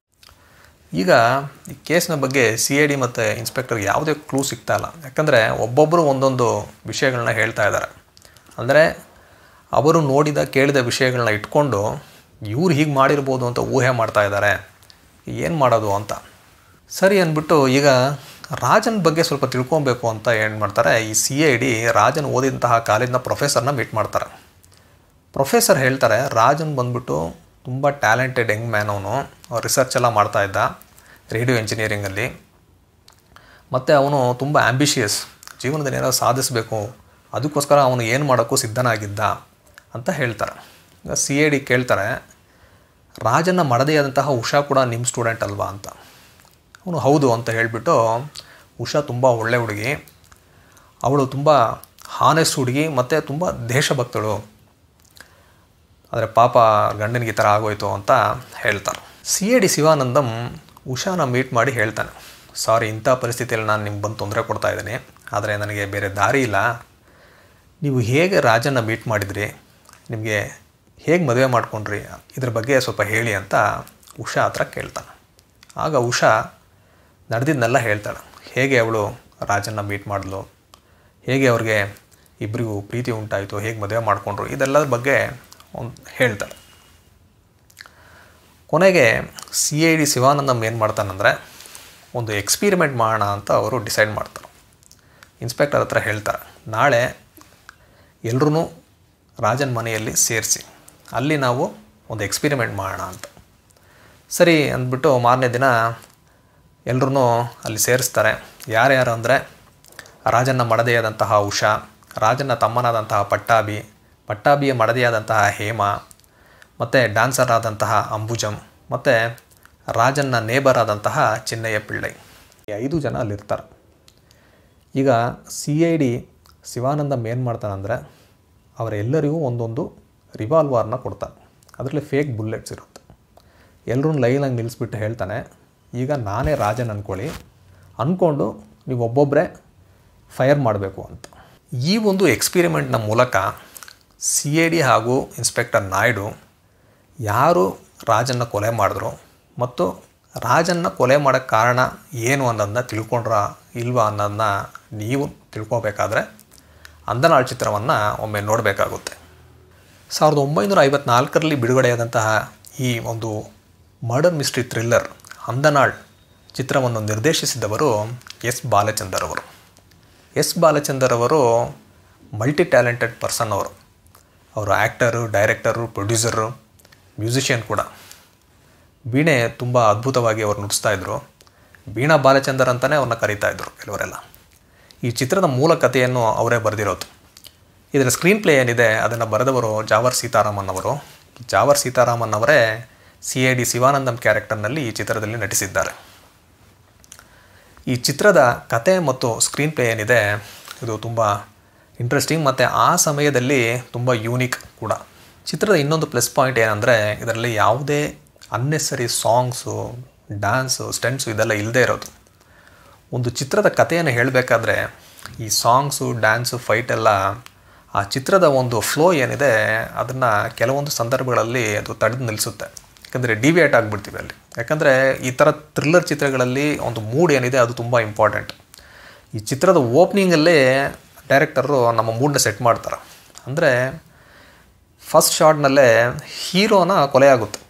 ಈಗ ಈ ಕೇಸ್ನ ಬಗ್ಗೆ ಸಿ ಐ ಡಿ ಮತ್ತು ಇನ್ಸ್ಪೆಕ್ಟರ್ಗೆ ಯಾವುದೇ ಕ್ಲೂ ಸಿಗ್ತಾ ಇಲ್ಲ ಯಾಕಂದರೆ ಒಬ್ಬೊಬ್ಬರು ಒಂದೊಂದು ವಿಷಯಗಳನ್ನ ಹೇಳ್ತಾ ಇದ್ದಾರೆ ಅಂದರೆ ಅವರು ನೋಡಿದ ಕೇಳಿದ ವಿಷಯಗಳನ್ನ ಇಟ್ಕೊಂಡು ಇವ್ರು ಹೀಗೆ ಮಾಡಿರ್ಬೋದು ಅಂತ ಊಹೆ ಮಾಡ್ತಾ ಇದ್ದಾರೆ ಏನು ಮಾಡೋದು ಅಂತ ಸರಿ ಅಂದ್ಬಿಟ್ಟು ಈಗ ರಾಜನ್ ಬಗ್ಗೆ ಸ್ವಲ್ಪ ತಿಳ್ಕೊಬೇಕು ಅಂತ ಏನು ಮಾಡ್ತಾರೆ ಈ ಸಿ ಐ ಡಿ ರಾಜನ್ ಓದಿದಂತಹ ಕಾಲೇಜಿನ ಪ್ರೊಫೆಸರ್ನ ಮೀಟ್ ಮಾಡ್ತಾರೆ ಪ್ರೊಫೆಸರ್ ಹೇಳ್ತಾರೆ ರಾಜನ್ ಬಂದ್ಬಿಟ್ಟು ತುಂಬ ಟ್ಯಾಲೆಂಟೆಡ್ ಯಂಗ್ ಮ್ಯಾನ್ ಅವನು ರಿಸರ್ಚ್ ಎಲ್ಲ ಮಾಡ್ತಾ ಇದ್ದ ರೇಡಿಯೋ ಇಂಜಿನಿಯರಿಂಗಲ್ಲಿ ಮತ್ತು ಅವನು ತುಂಬ ಆ್ಯಂಬಿಷಿಯಸ್ ಜೀವನದಲ್ಲಿ ಏನಾದ್ರು ಸಾಧಿಸಬೇಕು ಅದಕ್ಕೋಸ್ಕರ ಅವನು ಏನು ಮಾಡೋಕ್ಕೂ ಸಿದ್ಧನಾಗಿದ್ದ ಅಂತ ಹೇಳ್ತಾರೆ ಈಗ ಸಿ ಐ ಡಿ ಕೇಳ್ತಾರೆ ರಾಜನ ಮಡದಿಯಾದಂತಹ ಉಷಾ ಕೂಡ ನಿಮ್ಮ ಸ್ಟೂಡೆಂಟ್ ಅಲ್ವಾ ಅಂತ ಅವನು ಹೌದು ಅಂತ ಹೇಳಿಬಿಟ್ಟು ಉಷಾ ತುಂಬ ಒಳ್ಳೆ ಹುಡುಗಿ ಅವಳು ತುಂಬ ಹಾನೆಸ್ಟ್ ಹುಡುಗಿ ಮತ್ತು ತುಂಬ ದೇಶಭಕ್ತಳು ಆದರೆ ಪಾಪ ಗಂಡನಿಗೆ ಈ ಥರ ಆಗೋಯ್ತು ಅಂತ ಹೇಳ್ತಾರೆ ಸಿ ಎ ಡಿ ಶಿವಾನಂದಂ ಉಷಾನ ಮೀಟ್ ಮಾಡಿ ಹೇಳ್ತಾನೆ ಸಾರಿ ಇಂಥ ಪರಿಸ್ಥಿತಿಯಲ್ಲಿ ನಾನು ನಿಮ್ಗೆ ಬಂದು ತೊಂದರೆ ಕೊಡ್ತಾ ಇದ್ದೀನಿ ಆದರೆ ನನಗೆ ಬೇರೆ ದಾರಿ ಇಲ್ಲ ನೀವು ಹೇಗೆ ರಾಜನ ಮೀಟ್ ಮಾಡಿದ್ರಿ ನಿಮಗೆ ಹೇಗೆ ಮದುವೆ ಮಾಡ್ಕೊಂಡ್ರಿ ಇದ್ರ ಬಗ್ಗೆ ಸ್ವಲ್ಪ ಹೇಳಿ ಅಂತ ಉಷಾ ಹತ್ರ ಕೇಳ್ತಾನೆ ಆಗ ಉಷಾ ನಡೆದಿದ್ದನ್ನೆಲ್ಲ ಹೇಳ್ತಾಳೆ ಹೇಗೆ ಅವಳು ರಾಜನ್ನ ಮೀಟ್ ಮಾಡಿದ್ಲು ಹೇಗೆ ಅವ್ರಿಗೆ ಇಬ್ಬರಿಗೂ ಪ್ರೀತಿ ಉಂಟಾಯಿತು ಹೇಗೆ ಮದುವೆ ಮಾಡಿಕೊಂಡ್ರು ಇದೆಲ್ಲದ್ರ ಬಗ್ಗೆ ಒಂದು ಹೇಳ್ತಾರೆ ಕೊನೆಗೆ ಸಿ ಐ ಡಿ ಶಿವಾನಂದಮ್ ಏನು ಮಾಡ್ತಾನಂದರೆ ಒಂದು ಎಕ್ಸ್ಪೀರಿಮೆಂಟ್ ಮಾಡೋಣ ಅಂತ ಅವರು ಡಿಸೈಡ್ ಮಾಡ್ತಾರೆ ಇನ್ಸ್ಪೆಕ್ಟರ್ ಹತ್ರ ಹೇಳ್ತಾರೆ ನಾಳೆ ಎಲ್ಲರೂ ರಾಜನ ಮನೆಯಲ್ಲಿ ಸೇರಿಸಿ ಅಲ್ಲಿ ನಾವು ಒಂದು ಎಕ್ಸ್ಪೀರಿಮೆಂಟ್ ಮಾಡೋಣ ಅಂತ ಸರಿ ಅಂದ್ಬಿಟ್ಟು ಮಾರನೇ ದಿನ ಎಲ್ಲರೂ ಅಲ್ಲಿ ಸೇರಿಸ್ತಾರೆ ಯಾರ್ಯಾರು ಅಂದರೆ ರಾಜನ ಮಡದೆಯಾದಂತಹ ಉಷಾ ರಾಜನ ತಮ್ಮನಾದಂತಹ ಪಟ್ಟಾಭಿ ಪಟ್ಟಾಭಿಯ ಮಡದೆಯಾದಂತಹ ಹೇಮ ಮತ್ತು ಡ್ಯಾನ್ಸರ್ ಆದಂತಹ ಅಂಬುಜಂ ಮತ್ತು ರಾಜನ್ನ ನೇಬರ್ ಆದಂತಹ ಚಿನ್ನಯ್ಯ ಪಿಳ್ಳೈ ಈ ಐದು ಜನ ಅಲ್ಲಿರ್ತಾರೆ ಈಗ ಸಿ ಐ ಡಿ ಶಿವಾನಂದಮ್ ಏನು ಮಾಡ್ತಾನಂದರೆ ಅವರೆಲ್ಲರಿಗೂ ಒಂದೊಂದು ರಿವಾಲ್ವರ್ನ ಕೊಡ್ತಾನೆ ಅದರಲ್ಲಿ ಫೇಕ್ ಬುಲೆಟ್ಸ್ ಇರುತ್ತೆ ಎಲ್ಲರೂ ಲೈನಾಗಿ ನಿಲ್ಲಿಸ್ಬಿಟ್ಟು ಹೇಳ್ತಾನೆ ಈಗ ನಾನೇ ರಾಜನ್ ಅಂದ್ಕೊಳ್ಳಿ ಅಂದ್ಕೊಂಡು ನೀವು ಒಬ್ಬೊಬ್ಬರೇ ಫೈರ್ ಮಾಡಬೇಕು ಅಂತ ಈ ಒಂದು ಎಕ್ಸ್ಪಿರಿಮೆಂಟ್ನ ಮೂಲಕ ಸಿ ಐ ಡಿ ಹಾಗೂ ಇನ್ಸ್ಪೆಕ್ಟರ್ ನಾಯ್ಡು ಯಾರು ರಾಜನ್ನ ಕೊಲೆ ಮಾಡಿದ್ರು ಮತ್ತು ರಾಜನ್ನ ಕೊಲೆ ಮಾಡೋಕ್ಕೆ ಕಾರಣ ಏನು ಅನ್ನೋದನ್ನ ತಿಳ್ಕೊಂಡ್ರ ಇಲ್ವಾ ಅನ್ನೋದನ್ನ ನೀವು ತಿಳ್ಕೊಬೇಕಾದ್ರೆ ಅಂದನಾಳ್ ಚಿತ್ರವನ್ನು ಒಮ್ಮೆ ನೋಡಬೇಕಾಗುತ್ತೆ ಸಾವಿರದ ಒಂಬೈನೂರ ಐವತ್ನಾಲ್ಕರಲ್ಲಿ ಬಿಡುಗಡೆಯಾದಂತಹ ಈ ಒಂದು ಮರ್ಡರ್ ಮಿಸ್ಟ್ರಿ ಥ್ರಿಲ್ಲರ್ ಅಂದನಾಳ್ ಚಿತ್ರವನ್ನು ನಿರ್ದೇಶಿಸಿದವರು ಎಸ್ ಬಾಲಚಂದರ್ ಅವರು ಎಸ್ ಬಾಲಚಂದರ್ ಅವರು ಮಲ್ಟಿ ಟ್ಯಾಲೆಂಟೆಡ್ ಪರ್ಸನ್ ಅವರು ಅವರು ಆ್ಯಕ್ಟರು ಡೈರೆಕ್ಟರು ಪ್ರೊಡ್ಯೂಸರು ಮ್ಯೂಸಿಷಿಯನ್ ಕೂಡ ವೀಣೆ ತುಂಬ ಅದ್ಭುತವಾಗಿ ಅವರು ನುಡಿಸ್ತಾ ಇದ್ರು ವೀಣಾ ಬಾಲಚಂದರ್ ಅಂತಲೇ ಅವ್ರನ್ನ ಕರೀತಾ ಇದ್ರು ಕೆಲವರೆಲ್ಲ ಈ ಚಿತ್ರದ ಮೂಲ ಕಥೆಯನ್ನು ಅವರೇ ಬರೆದಿರೋದು ಇದರ ಸ್ಕ್ರೀನ್ ಪ್ಲೇ ಏನಿದೆ ಅದನ್ನು ಬರೆದವರು ಜಾವರ್ ಸೀತಾರಾಮನ್ ಅವರು ಜಾವರ್ ಸೀತಾರಾಮನ್ ಅವರೇ ಸಿ ಐ ಡಿ ಶಿವಾನಂದಂ ಕ್ಯಾರೆಕ್ಟರ್ನಲ್ಲಿ ಈ ಚಿತ್ರದಲ್ಲಿ ನಟಿಸಿದ್ದಾರೆ ಈ ಚಿತ್ರದ ಕತೆ ಮತ್ತು ಸ್ಕ್ರೀನ್ ಪ್ಲೇ ಏನಿದೆ ಇದು ತುಂಬ ಇಂಟ್ರೆಸ್ಟಿಂಗ್ ಮತ್ತು ಆ ಸಮಯದಲ್ಲಿ ತುಂಬ ಯೂನಿಕ್ ಕೂಡ ಚಿತ್ರದ ಇನ್ನೊಂದು ಪ್ಲಸ್ ಪಾಯಿಂಟ್ ಏನಂದರೆ ಇದರಲ್ಲಿ ಯಾವುದೇ ಅನ್ನೆಸರಿ ಸಾಂಗ್ಸು ಡ್ಯಾನ್ಸು ಸ್ಟೆಂಟ್ಸು ಇದೆಲ್ಲ ಇಲ್ಲದೇ ಇರೋದು ಒಂದು ಚಿತ್ರದ ಕಥೆಯನ್ನು ಹೇಳಬೇಕಾದ್ರೆ ಈ ಸಾಂಗ್ಸು ಡ್ಯಾನ್ಸು ಫೈಟ್ ಎಲ್ಲ ಆ ಚಿತ್ರದ ಒಂದು ಫ್ಲೋ ಏನಿದೆ ಅದನ್ನು ಕೆಲವೊಂದು ಸಂದರ್ಭಗಳಲ್ಲಿ ಅದು ತಡೆದು ನಿಲ್ಲಿಸುತ್ತೆ ಯಾಕಂದರೆ ಡಿವಿಯೇಟ್ ಆಗಿಬಿಡ್ತೀವಿ ಅಲ್ಲಿ ಯಾಕಂದರೆ ಈ ಥರ ಥ್ರಿಲ್ಲರ್ ಚಿತ್ರಗಳಲ್ಲಿ ಒಂದು ಮೂಡ್ ಏನಿದೆ ಅದು ತುಂಬ ಇಂಪಾರ್ಟೆಂಟ್ ಈ ಚಿತ್ರದ ಓಪ್ನಿಂಗಲ್ಲೇ ಡೈರೆಕ್ಟರು ನಮ್ಮ ಮೂಡನ್ನ ಸೆಟ್ ಮಾಡ್ತಾರೆ ಅಂದರೆ ಫಸ್ಟ್ ಶಾಟ್ನಲ್ಲೇ ಹೀರೋನ ಕೊಲೆ ಆಗುತ್ತೆ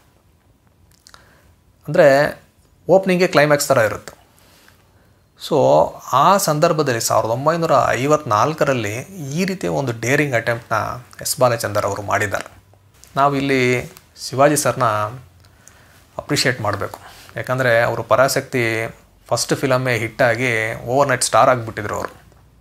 ಅಂದರೆ ಓಪ್ನಿಂಗ್ಗೆ ಕ್ಲೈಮ್ಯಾಕ್ಸ್ ಥರ ಇರುತ್ತೆ ಸೊ ಆ ಸಂದರ್ಭದಲ್ಲಿ ಸಾವಿರದ ಒಂಬೈನೂರ ಐವತ್ನಾಲ್ಕರಲ್ಲಿ ಈ ರೀತಿಯ ಒಂದು ಡೇರಿಂಗ್ ಅಟೆಂಪ್ಟ್ನ ಎಸ್ ಬಾಲಚಂದರ್ ಅವರು ಮಾಡಿದ್ದಾರೆ ನಾವು ಇಲ್ಲಿ ಶಿವಾಜಿ ಸರ್ನ ಅಪ್ರಿಷಿಯೇಟ್ ಮಾಡಬೇಕು ಯಾಕಂದರೆ ಅವರು ಪರಾಸಕ್ತಿ ಫಸ್ಟ್ ಫಿಲಮ್ಮೇ ಹಿಟ್ಟಾಗಿ ಓವರ್ ನೈಟ್ ಸ್ಟಾರ್ ಆಗಿಬಿಟ್ಟಿದ್ರು ಅವರು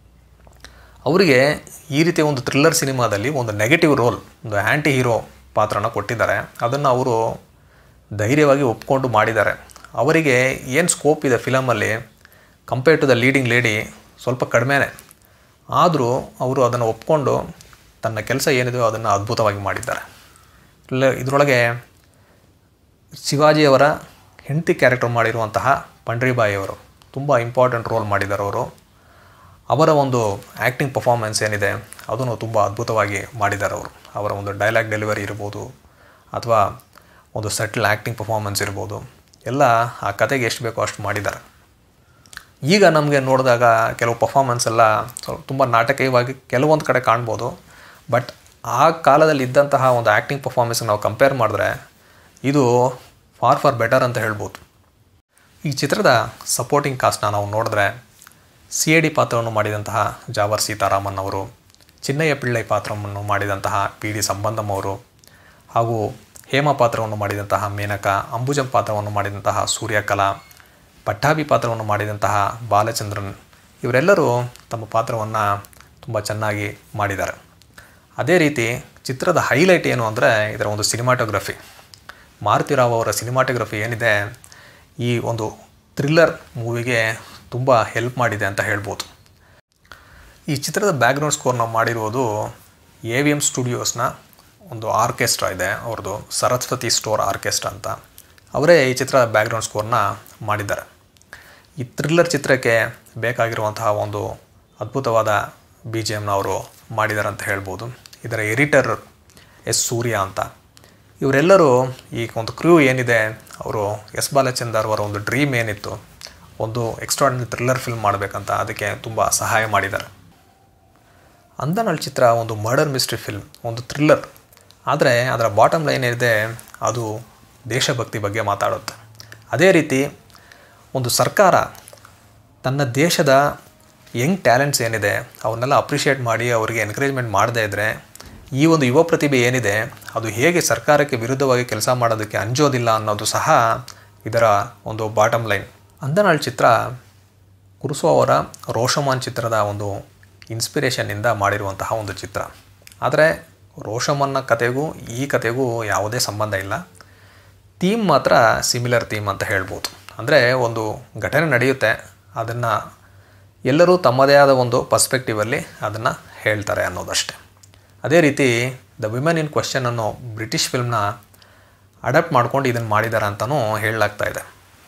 ಅವರಿಗೆ ಈ ರೀತಿಯ ಒಂದು ಥ್ರಿಲ್ಲರ್ ಸಿನಿಮಾದಲ್ಲಿ ಒಂದು ನೆಗೆಟಿವ್ ರೋಲ್ ಒಂದು ಆ್ಯಂಟಿ ಹೀರೋ ಪಾತ್ರನ ಕೊಟ್ಟಿದ್ದಾರೆ ಅದನ್ನು ಅವರು ಧೈರ್ಯವಾಗಿ ಒಪ್ಕೊಂಡು ಮಾಡಿದ್ದಾರೆ ಅವರಿಗೆ ಏನು ಸ್ಕೋಪ್ ಇದೆ ಫಿಲಮಲ್ಲಿ compare to the leading lady ಸ್ವಲ್ಪ ಕಡಿಮೆನೇ ಆದರೂ ಅವರು ಅದನ್ನು ಒಪ್ಕೊಂಡು ತನ್ನ ಕೆಲಸ ಏನಿದೆಯೋ ಅದನ್ನು ಅದ್ಭುತವಾಗಿ ಮಾಡಿದ್ದಾರೆ ಇಲ್ಲ ಇದರೊಳಗೆ ಶಿವಾಜಿಯವರ ಹೆಂಡತಿ ಕ್ಯಾರೆಕ್ಟರ್ ಮಾಡಿರುವಂತಹ ಪಂಡ್ರಿಬಾಯಿ ಅವರು ತುಂಬ ಇಂಪಾರ್ಟೆಂಟ್ ರೋಲ್ ಮಾಡಿದ್ದಾರೆ ಅವರು ಅವರ ಒಂದು ಆ್ಯಕ್ಟಿಂಗ್ ಪರ್ಫಾರ್ಮೆನ್ಸ್ ಏನಿದೆ ಅದನ್ನು ತುಂಬ ಅದ್ಭುತವಾಗಿ ಮಾಡಿದ್ದಾರೆ ಅವರು ಅವರ ಒಂದು ಡೈಲಾಗ್ ಡೆಲಿವರಿ ಇರ್ಬೋದು ಅಥವಾ ಒಂದು ಸೆಟ್ಲ್ ಆ್ಯಕ್ಟಿಂಗ್ ಪರ್ಫಾರ್ಮೆನ್ಸ್ ಇರ್ಬೋದು ಎಲ್ಲ ಆ ಕತೆಗೆ ಎಷ್ಟು ಬೇಕೋ ಅಷ್ಟು ಮಾಡಿದ್ದಾರೆ ಈಗ ನಮಗೆ ನೋಡಿದಾಗ ಕೆಲವು ಪರ್ಫಾರ್ಮೆನ್ಸ್ ಎಲ್ಲ ಸ್ವಲ್ಪ ತುಂಬ ನಾಟಕೀಯವಾಗಿ ಕೆಲವೊಂದು ಕಡೆ ಕಾಣ್ಬೋದು ಬಟ್ ಆ ಕಾಲದಲ್ಲಿ ಇದ್ದಂತಹ ಒಂದು ಆ್ಯಕ್ಟಿಂಗ್ ಪರ್ಫಾರ್ಮೆನ್ಸ್ ನಾವು ಕಂಪೇರ್ ಮಾಡಿದ್ರೆ ಇದು ಫಾರ್ ಫಾರ್ ಬೆಟರ್ ಅಂತ ಹೇಳ್ಬೋದು ಈ ಚಿತ್ರದ ಸಪೋರ್ಟಿಂಗ್ ಕಾಸ್ಟ್ನ ನಾವು ನೋಡಿದ್ರೆ ಸಿ ಎ ಡಿ ಪಾತ್ರವನ್ನು ಮಾಡಿದಂತಹ ಜಾವರ್ ಸೀತಾರಾಮನ್ ಅವರು ಚಿನ್ನಯ್ಯ ಪಿಳ್ಳೈ ಪಾತ್ರವನ್ನು ಮಾಡಿದಂತಹ ಪಿ ಡಿ ಸಂಬಂಧಂ ಅವರು ಹಾಗೂ ಹೇಮ ಪಾತ್ರವನ್ನು ಮಾಡಿದಂತಹ ಮೇನಕಾ ಅಂಬುಜಂ ಪಾತ್ರವನ್ನು ಮಾಡಿದಂತಹ ಸೂರ್ಯಕಲಾ ಪಟ್ಟಾಭಿ ಪಾತ್ರವನ್ನು ಮಾಡಿದಂತಹ ಬಾಲಚಂದ್ರನ್ ಇವರೆಲ್ಲರೂ ತಮ್ಮ ಪಾತ್ರವನ್ನು ತುಂಬ ಚೆನ್ನಾಗಿ ಮಾಡಿದ್ದಾರೆ ಅದೇ ರೀತಿ ಚಿತ್ರದ ಹೈಲೈಟ್ ಏನು ಅಂದರೆ ಇದರ ಒಂದು ಸಿನಿಮಾಟೋಗ್ರಫಿ ಮಾರುತಿರಾವ್ ಅವರ ಸಿನಿಮಾಟೋಗ್ರಫಿ ಏನಿದೆ ಈ ಒಂದು ಥ್ರಿಲ್ಲರ್ ಮೂವಿಗೆ ತುಂಬ ಹೆಲ್ಪ್ ಮಾಡಿದೆ ಅಂತ ಹೇಳ್ಬೋದು ಈ ಚಿತ್ರದ ಬ್ಯಾಕ್ಗ್ರೌಂಡ್ ಸ್ಕೋರ್ನ ಮಾಡಿರುವುದು ಎ ವಿ ಎಮ್ ಸ್ಟುಡಿಯೋಸ್ನ ಒಂದು ಆರ್ಕೆಸ್ಟ್ರಾ ಇದೆ ಅವ್ರದ್ದು ಸರಸ್ವತಿ ಸ್ಟೋರ್ ಆರ್ಕೆಸ್ಟ್ರಾ ಅಂತ ಅವರೇ ಈ ಚಿತ್ರದ ಬ್ಯಾಕ್ಗ್ರೌಂಡ್ ಸ್ಕೋರ್ನ ಮಾಡಿದ್ದಾರೆ ಈ ಥ್ರಿಲ್ಲರ್ ಚಿತ್ರಕ್ಕೆ ಬೇಕಾಗಿರುವಂತಹ ಒಂದು ಅದ್ಭುತವಾದ ಬಿ ಜಿ ಎಮ್ನ ಅವರು ಮಾಡಿದ್ದಾರೆ ಅಂತ ಹೇಳ್ಬೋದು ಇದರ ಎಡಿಟರ್ ಎಸ್ ಸೂರ್ಯ ಅಂತ ಇವರೆಲ್ಲರೂ ಈ ಒಂದು ಕ್ರ್ಯೂ ಏನಿದೆ ಅವರು ಎಸ್ ಬಾಲಚಂದರ್ ಅವರ ಒಂದು ಡ್ರೀಮ್ ಏನಿತ್ತು ಒಂದು ಎಕ್ಸ್ಟ್ರಾರ್ಡಿನರಿ ಥ್ರಿಲ್ಲರ್ ಫಿಲ್ಮ್ ಮಾಡಬೇಕಂತ ಅದಕ್ಕೆ ತುಂಬ ಸಹಾಯ ಮಾಡಿದ್ದಾರೆ ಅಂದನಾಳ್ ಚಿತ್ರ ಒಂದು ಮರ್ಡರ್ ಮಿಸ್ಟ್ರಿ ಫಿಲ್ಮ್ ಒಂದು ಥ್ರಿಲ್ಲರ್ ಆದರೆ ಅದರ ಬಾಟಮ್ ಲೈನ್ ಏನಿದೆ ಅದು ದೇಶಭಕ್ತಿ ಬಗ್ಗೆ ಮಾತಾಡುತ್ತೆ ಅದೇ ರೀತಿ ಒಂದು ಸರ್ಕಾರ ತನ್ನ ದೇಶದ ಯಂಗ್ ಟ್ಯಾಲೆಂಟ್ಸ್ ಏನಿದೆ ಅವನ್ನೆಲ್ಲ ಅಪ್ರಿಷಿಯೇಟ್ ಮಾಡಿ ಅವರಿಗೆ ಎನ್ಕರೇಜ್ಮೆಂಟ್ ಮಾಡದೇ ಇದ್ದರೆ ಈ ಒಂದು ಯುವ ಪ್ರತಿಭೆ ಏನಿದೆ ಅದು ಹೇಗೆ ಸರ್ಕಾರಕ್ಕೆ ವಿರುದ್ಧವಾಗಿ ಕೆಲಸ ಮಾಡೋದಕ್ಕೆ ಅಂಜೋದಿಲ್ಲ ಅನ್ನೋದು ಸಹ ಇದರ ಒಂದು ಬಾಟಮ್ ಲೈನ್ ಅಂದನಾಳ್ ಚಿತ್ರ ಕುರುಸು ಅವರ ರೋಷಮಾನ್ ಚಿತ್ರದ ಒಂದು ಇನ್ಸ್ಪಿರೇಷನ್ನಿಂದ ಮಾಡಿರುವಂತಹ ಒಂದು ಚಿತ್ರ ಆದರೆ ರೋಷಮನ್ನ ಕತೆಗೂ ಈ ಕತೆಗೂ ಯಾವುದೇ ಸಂಬಂಧ ಇಲ್ಲ ಥೀಮ್ ಮಾತ್ರ ಸಿಮಿಲರ್ ಥೀಮ್ ಅಂತ ಹೇಳ್ಬೋದು ಅಂದರೆ ಒಂದು ಘಟನೆ ನಡೆಯುತ್ತೆ ಅದನ್ನು ಎಲ್ಲರೂ ತಮ್ಮದೇ ಆದ ಒಂದು ಪರ್ಸ್ಪೆಕ್ಟಿವಲ್ಲಿ ಅದನ್ನು ಹೇಳ್ತಾರೆ ಅನ್ನೋದಷ್ಟೆ ಅದೇ ರೀತಿ ದ ವಿಮೆನ್ ಇನ್ ಕ್ವಶನ್ ಅನ್ನೋ ಬ್ರಿಟಿಷ್ ಫಿಲ್ಮ್ನ ಅಡಾಪ್ಟ್ ಮಾಡ್ಕೊಂಡು ಇದನ್ನು ಮಾಡಿದ್ದಾರೆ ಅಂತಲೂ ಹೇಳಲಾಗ್ತಾ ಇದೆ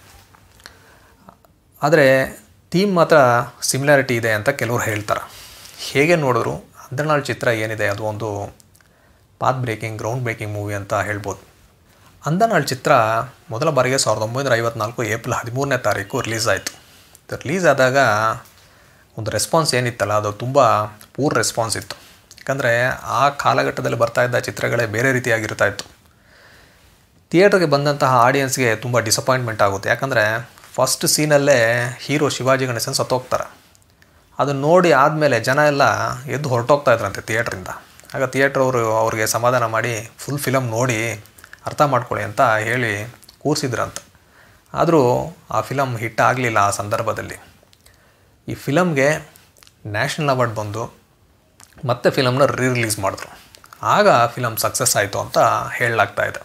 ಆದರೆ ಥೀಮ್ ಮಾತ್ರ ಸಿಮಿಲಾರಿಟಿ ಇದೆ ಅಂತ ಕೆಲವರು ಹೇಳ್ತಾರೆ ಹೇಗೆ ನೋಡಿದ್ರು ಅಂದನಾಳ್ ಚಿತ್ರ ಏನಿದೆ ಅದು ಒಂದು path breaking ground breaking movie ಅಂತ ಹೇಳ್ಬೋದು ಅಂದನಾಳ್ ಚಿತ್ರ ಮೊದಲ ಬಾರಿಗೆ ಸಾವಿರದ ಒಂಬೈನೂರ ಐವತ್ನಾಲ್ಕು ಏಪ್ರಿಲ್ ಹದಿಮೂರನೇ ತಾರೀಕು ರಿಲೀಸ್ ಆಯಿತು ರಿಲೀಸ್ ಆದಾಗ ಒಂದು ರೆಸ್ಪಾನ್ಸ್ ಏನಿತ್ತಲ್ಲ ಅದು ತುಂಬ ಪೂರ್ ರೆಸ್ಪಾನ್ಸ್ ಇತ್ತು ಯಾಕಂದರೆ ಆ ಕಾಲಘಟ್ಟದಲ್ಲಿ ಬರ್ತಾ ಇದ್ದ ಚಿತ್ರಗಳೇ ಬೇರೆ ರೀತಿಯಾಗಿರ್ತಾ ಇತ್ತು ಥಿಯೇಟ್ರಿಗೆ ಬಂದಂತಹ ಆಡಿಯನ್ಸ್ಗೆ ತುಂಬ ಡಿಸಪಾಯಿಂಟ್ಮೆಂಟ್ ಆಗುತ್ತೆ ಯಾಕಂದರೆ ಫಸ್ಟ್ ಸೀನಲ್ಲೇ ಹೀರೋ ಶಿವಾಜಿ ಗಣೇಶನ್ ಸತ್ತೋಗ್ತಾರೆ ಅದನ್ನು ನೋಡಿ ಆದಮೇಲೆ ಜನ ಎಲ್ಲ ಎದ್ದು ಹೊರಟೋಗ್ತಾ ಇದ್ರಂತೆ ಥಿಯೇಟ್ರಿಂದ ಆಗ ಥಿಯೇಟ್ರ್ ಅವರು ಅವ್ರಿಗೆ ಸಮಾಧಾನ ಮಾಡಿ ಫುಲ್ ಫಿಲಮ್ ನೋಡಿ ಅರ್ಥ ಮಾಡ್ಕೊಳ್ಳಿ ಅಂತ ಹೇಳಿ ಕೂರಿಸಿದ್ರಂತ ಆದರೂ ಆ ಫಿಲಮ್ ಹಿಟ್ ಆಗಲಿಲ್ಲ ಆ ಸಂದರ್ಭದಲ್ಲಿ ಈ ಫಿಲಮ್ಗೆ ನ್ಯಾಷನಲ್ ಅವಾರ್ಡ್ ಬಂದು ಮತ್ತೆ ಫಿಲಮ್ನ ರೀ ರಿಲೀಸ್ ಮಾಡಿದ್ರು ಆಗ ಫಿಲಮ್ ಸಕ್ಸಸ್ ಆಯಿತು ಅಂತ ಹೇಳಲಾಗ್ತಾ ಇದೆ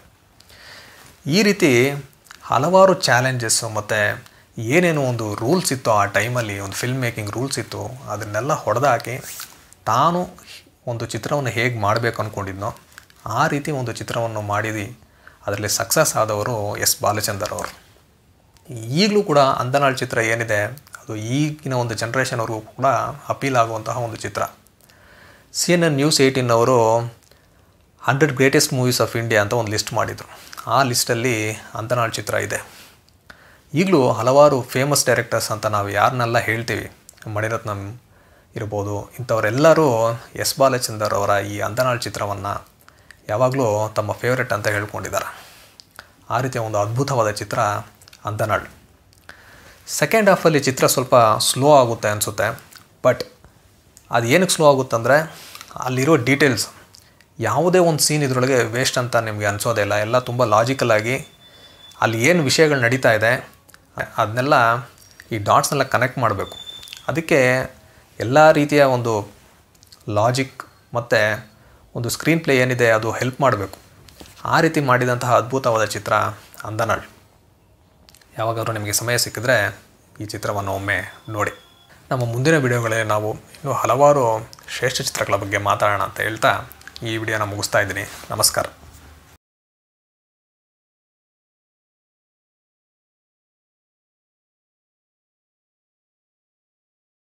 ಈ ರೀತಿ ಹಲವಾರು ಚಾಲೆಂಜಸ್ಸು ಮತ್ತು ಏನೇನು ಒಂದು ರೂಲ್ಸ್ ಇತ್ತು ಆ ಟೈಮಲ್ಲಿ ಒಂದು ಫಿಲ್ಮ್ ಮೇಕಿಂಗ್ ರೂಲ್ಸ್ ಇತ್ತು ಅದನ್ನೆಲ್ಲ ಹೊಡೆದಾಕಿ ತಾನು ಒಂದು ಚಿತ್ರವನ್ನು ಹೇಗೆ ಮಾಡಬೇಕು ಅಂದ್ಕೊಂಡಿದ್ನೋ ಆ ರೀತಿ ಒಂದು ಚಿತ್ರವನ್ನು ಮಾಡಿದಿ ಅದರಲ್ಲಿ ಸಕ್ಸಸ್ ಆದವರು ಎಸ್ ಬಾಲಚಂದರ್ ಅವರು ಈಗಲೂ ಕೂಡ ಅಂದನಾಳ್ ಚಿತ್ರ ಏನಿದೆ ಅದು ಈಗಿನ ಒಂದು ಜನ್ರೇಷನ್ವರೆಗೂ ಕೂಡ ಅಪೀಲ್ ಆಗುವಂತಹ ಒಂದು ಚಿತ್ರ C N N news eighteen ಅವರು hundred greatest movies of India ಅಂತ ಒಂದು ಲಿಸ್ಟ್ ಮಾಡಿದರು ಆ ಲಿಸ್ಟಲ್ಲಿ ಅಂದನಾಳ್ ಚಿತ್ರ ಇದೆ ಈಗಲೂ ಹಲವಾರು ಫೇಮಸ್ ಡೈರೆಕ್ಟರ್ಸ್ ಅಂತ ನಾವು ಯಾರನ್ನೆಲ್ಲ ಹೇಳ್ತೀವಿ ಮಣಿರತ್ನಂ ಇರ್ಬೋದು ಇಂಥವರೆಲ್ಲರೂ ಎಸ್ ಬಾಲಚಂದರ್ ಅವರ ಈ ಅಂದನಾಳ್ ಚಿತ್ರವನ್ನು ಯಾವಾಗಲೂ ತಮ್ಮ ಫೇವ್ರೆಟ್ ಅಂತ ಹೇಳ್ಕೊಂಡಿದ್ದಾರೆ ಆ ರೀತಿಯ ಒಂದು ಅದ್ಭುತವಾದ ಚಿತ್ರ ಅಂದನಾಳ್ ಸೆಕೆಂಡ್ ಹಾಫಲ್ಲಿ ಚಿತ್ರ ಸ್ವಲ್ಪ ಸ್ಲೋ ಆಗುತ್ತೆ ಅನಿಸುತ್ತೆ ಬಟ್ ಅದು ಏನಕ್ಕೆ ಸ್ಲೋ ಆಗುತ್ತಂದರೆ ಅಲ್ಲಿರೋ ಡೀಟೇಲ್ಸ್ ಯಾವುದೇ ಒಂದು ಸೀನ್ ಇದರೊಳಗೆ ವೇಸ್ಟ್ ಅಂತ ನಿಮಗೆ ಅನಿಸೋದೇ ಇಲ್ಲ ಎಲ್ಲ ತುಂಬ ಲಾಜಿಕಲ್ ಆಗಿ ಅಲ್ಲಿ ಏನು ವಿಷಯಗಳು ನಡೀತಾ ಇದೆ ಅದನ್ನೆಲ್ಲ ಈ ಡಾಟ್ಸ್ನೆಲ್ಲ ಕನೆಕ್ಟ್ ಮಾಡಬೇಕು ಅದಕ್ಕೆ ಎಲ್ಲ ರೀತಿಯ ಒಂದು ಲಾಜಿಕ್ ಮತ್ತು ಒಂದು ಸ್ಕ್ರೀನ್ ಪ್ಲೇ ಏನಿದೆ ಅದು ಹೆಲ್ಪ್ ಮಾಡಬೇಕು ಆ ರೀತಿ ಮಾಡಿದಂತಹ ಅದ್ಭುತವಾದ ಚಿತ್ರ ಅಂದನಾಳ್ ಯಾವಾಗಾದರೂ ನಿಮಗೆ ಸಮಯ ಸಿಕ್ಕಿದ್ರೆ ಈ ಚಿತ್ರವನ್ನು ಒಮ್ಮೆ ನೋಡಿ ನಮ್ಮ ಮುಂದಿನ ವಿಡಿಯೋಗಳಲ್ಲಿ ನಾವು ಇನ್ನೂ ಹಲವಾರು ಶ್ರೇಷ್ಠ ಚಿತ್ರಗಳ ಬಗ್ಗೆ ಮಾತಾಡೋಣ ಅಂತ ಹೇಳ್ತಾ ಈ ವಿಡಿಯೋನ ಮುಗಿಸ್ತಾ ಇದ್ದೀನಿ ನಮಸ್ಕಾರ